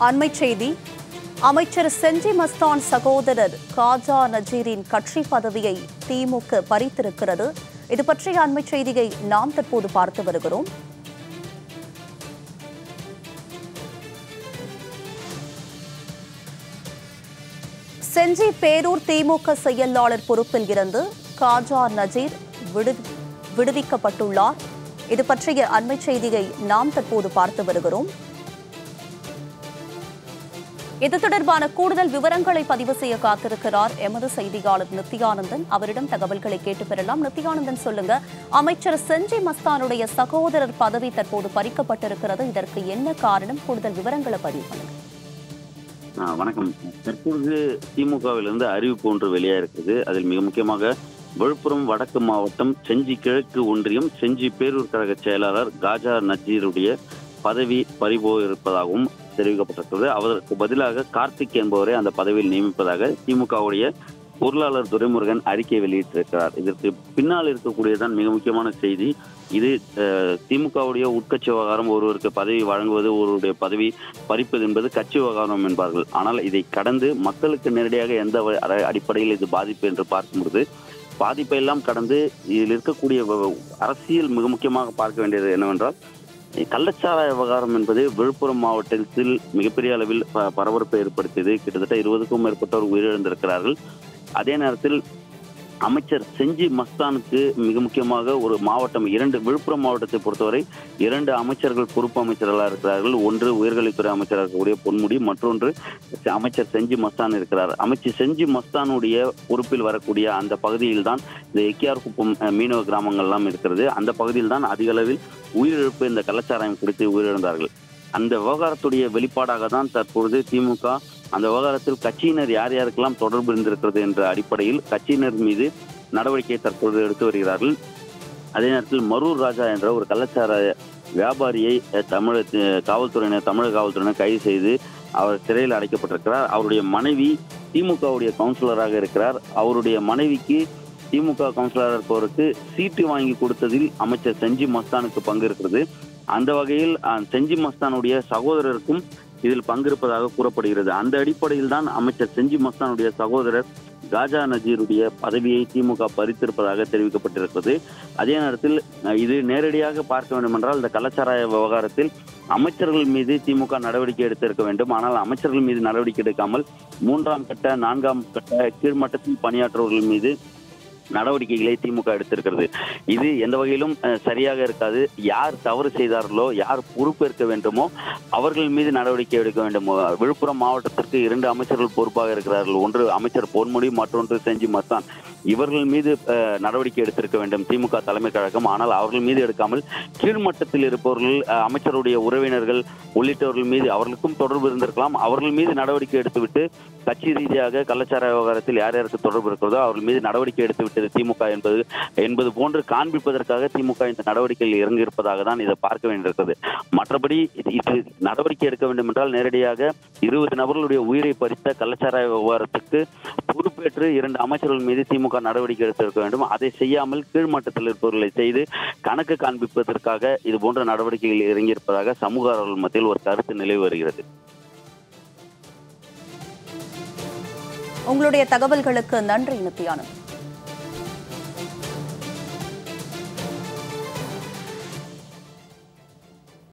அண்மை செய்தி அமைச்சர் செஞ்சி மஸ்தான் சகோதரர் காஜா நஜீரின் கட்சி பதவியை திமுக பறித்திருக்கிறது இது பற்றிய அண்மை செய்தியை நாம் தற்போது பார்த்து வருகிறோம் செஞ்சி பேரூர் திமுக செயலாளர் பொறுப்பில் இருந்து காஜா நஜீர் விடு விடுவிக்கப்பட்டுள்ளார் இது பற்றிய அண்மை செய்தியை நாம் தற்போது பார்த்து வருகிறோம் இது தொடர்பான கூடுதல் விவரங்களை பதிவு செய்ய காத்திருக்கிறார் எமது செய்தியாளர் நித்யானந்தன் அவரிடம் தகவல்களை கேட்டு பெறலாம் நித்யானந்தன் சொல்லுங்க அமைச்சர் செஞ்சி மஸ்தானுடைய சகோதரர் பதவி தற்போது பறிக்கப்பட்டிருக்கிறது இதற்கு என்ன காரணம் கூடுதல் விவரங்களை பதிவு பண்ணுங்க ஆ, வணக்கம் தற்பொழுது திமுகவிலிருந்து அறிவிப்பு ஒன்று வெளியாக இருக்குது அதில் மிக முக்கியமாக விழுப்புரம் வடக்கு மாவட்டம் செஞ்சி கிழக்கு ஒன்றியம் செஞ்சி பேரூர் கழக செயலாளர் காஜா நஜீருடைய பதவி பறிபோயிருப்பதாகவும் தெரிவிக்கப்பட்டிருக்கிறது அவருக்கு பதிலாக கார்த்திக் என்பவரை அந்த பதவியில் நியமிப்பதாக திமுகவுடைய பொருளாளர் துரைமுருகன் அறிக்கை வெளியிட்டிருக்கிறார் இதற்கு பின்னால் இருக்கக்கூடியதான் மிக முக்கியமான செய்தி இது அஹ், திமுகவுடைய உட்கட்சி விவகாரம் ஒருவருக்கு பதவி வழங்குவது ஒருவருடைய பதவி பறிப்பது என்பது கட்சி விவகாரம் என்பார்கள் ஆனால் இதை கடந்து மக்களுக்கு நேரடியாக எந்த வ- அட- அடிப்படையில் இது பாதிப்பு என்று பார்க்கும்பொழுது பாதிப்பை எல்லாம் கடந்து இதில் இருக்கக்கூடிய வ- அரசியல் மிக முக்கியமாக பார்க்க வேண்டியது என்னவென்றால் கள்ளச்சாராய விவகாரம் என்பது விழுப்புரம் மாவட்டத்தில் மிகப்பெரிய அளவில் ப- பரபரப்பை ஏற்படுத்தியது கிட்டத்தட்ட இருபதுக்கும் மேற்பட்டோர் உயிரிழந்திருக்கிறார்கள் அதே நேரத்தில் அமைச்சர் செஞ்சி மஸ்தானுக்கு மிக முக்கியமாக ஒரு மாவட்டம் இரண்டு விழுப்புரம் மாவட்டத்தை பொறுத்தவரை இரண்டு அமைச்சர்கள் பொறுப்பு அமைச்சர்களாக இருக்கிறார்கள் ஒன்று உயர்கல்வித்துறை அமைச்சராக இருக்கக்கூடிய பொன்முடி மற்றொன்று அமைச்சர் செஞ்சி மஸ்தான் இருக்கிறார் அமைச்சர் செஞ்சி மஸ்தானுடைய பொறுப்பில் வரக்கூடிய அந்த பகுதியில் தான் இந்த எக்கியார் குப்பம் அஹ், மீனவ கிராமங்கள்லாம் இருக்கிறது அந்த பகுதியில் தான் அதிக அளவில் உயிரிழப்பு இந்த கள்ளச்சாராயம் குடித்து உயிரிழந்தார்கள் அந்த விவகாரத்துடைய வெளிப்பாடாக தான் தற்பொழுது திமுக அந்த விவகாரத்தில் கட்சியினர் யார் யாருக்கெல்லாம் தொடர்பு இருந்திருக்கிறது என்ற அடிப்படையில் கட்சியினர் மீது நடவடிக்கை தற்பொழுது எடுத்து வருகிறார்கள் அதே நேரத்தில் மரூர் ராஜா என்ற ஒரு கள்ளச்சாராய வியாபாரியை அஹ், தமிழ் அஹ், காவல்துறையினர் தமிழக காவல்துறையினர் கைது செய்து அவர் சிறையில் அடைக்கப்பட்டிருக்கிறார் அவருடைய மனைவி திமுகவுடைய கவுன்சிலராக இருக்கிறார் அவருடைய மனைவிக்கு திமுக கவுன்சிலராக இருப்பவருக்கு சீட்டு வாங்கி கொடுத்ததில் அமைச்சர் செஞ்சி மஸ்தானுக்கு பங்கு இருக்கிறது அந்த வகையில் அஹ், செஞ்சி மஸ்தானுடைய சகோதரருக்கும் இதில் பங்கிருப்பதாக கூறப்படுகிறது அந்த அடிப்படையில் தான் அமைச்சர் செஞ்சி மஸ்தானுடைய சகோதரர் காஜா நஜீருடைய பதவியை திமுக பறித்திருப்பதாக தெரிவிக்கப்பட்டிருக்கிறது அதே நேரத்தில் அஹ், இது நேரடியாக பார்க்க வேண்டும் என்றால் இந்த கள்ளச்சாராய விவகாரத்தில் அமைச்சர்கள் மீது திமுக நடவடிக்கை எடுத்திருக்க வேண்டும் ஆனால் அமைச்சர்கள் மீது நடவடிக்கை எடுக்காமல் மூன்றாம் கட்ட நான்காம் கட்ட கீழ்மட்டத்தில் பணியாற்றுவர்கள் மீது நடவடிக்கைகளை திமுக எடுத்திருக்கிறது இது எந்த வகையிலும் அஹ், சரியாக இருக்காது யார் தவறு செய்தார்களோ யார் பொறுப்பேற்க வேண்டுமோ அவர்கள் மீது நடவடிக்கை எடுக்க வேண்டும் விழுப்புரம் மாவட்டத்திற்கு இரண்டு அமைச்சர்கள் பொறுப்பாக இருக்கிறார்கள் ஒன்று அமைச்சர் பொன்முடி மற்றொன்று செஞ்சி மஸ்தான் இவர்கள் மீது அஹ், நடவடிக்கை எடுத்திருக்க வேண்டும் திமுக தலைமை கழகம் ஆனால் அவர்கள் மீது எடுக்காமல் கீழ்மட்டத்தில் இருப்பவர்கள் அஹ், அமைச்சருடைய உறவினர்கள் உள்ளிட்டவர்கள் மீது அவர்களுக்கும் தொடர்பு இருந்திருக்கலாம் அவர்கள் மீது நடவடிக்கை எடுத்துவிட்டு கட்சி ரீதியாக கள்ளச்சாராய விவகாரத்தில் யார் யாருக்கு தொடர்பு இருக்கிறதோ அவர்கள் மீது நடவடிக்கை எடுத்து விட்டது திமுக என்பது என்பது போன்று காண்பிப்பதற்காக திமுக இந்த நடவடிக்கையில் இறங்கியிருப்பதாக தான் இதை பார்க்க வேண்டியிருக்கிறது மற்றபடி இது இது நடவடிக்கை எடுக்க வேண்டும் என்றால் நேரடியாக இருபது நபர்களுடைய உயிரை பறித்த கள்ளச்சாராய விவகாரத்துக்கு பொறுப்பேற்று இரண்டு அமைச்சர்கள் மீது திமுக நடவடிக்கை எடுத்திருக்க வேண்டும் அதை செய்யாமல் கீழ்மட்டத்தில் இருப்பவர்களை செய்து கணக்கு காண்பிப்பதற்காக இது போன்ற நடவடிக்கைகள் இறங்கியிருப்பதாக சமூக ஆர்வலர்கள் மத்தியில் ஒரு கருத்து நிலவி வருகிறது உங்களுடைய தகவல்களுக்கு நன்றி நித்யானந்த்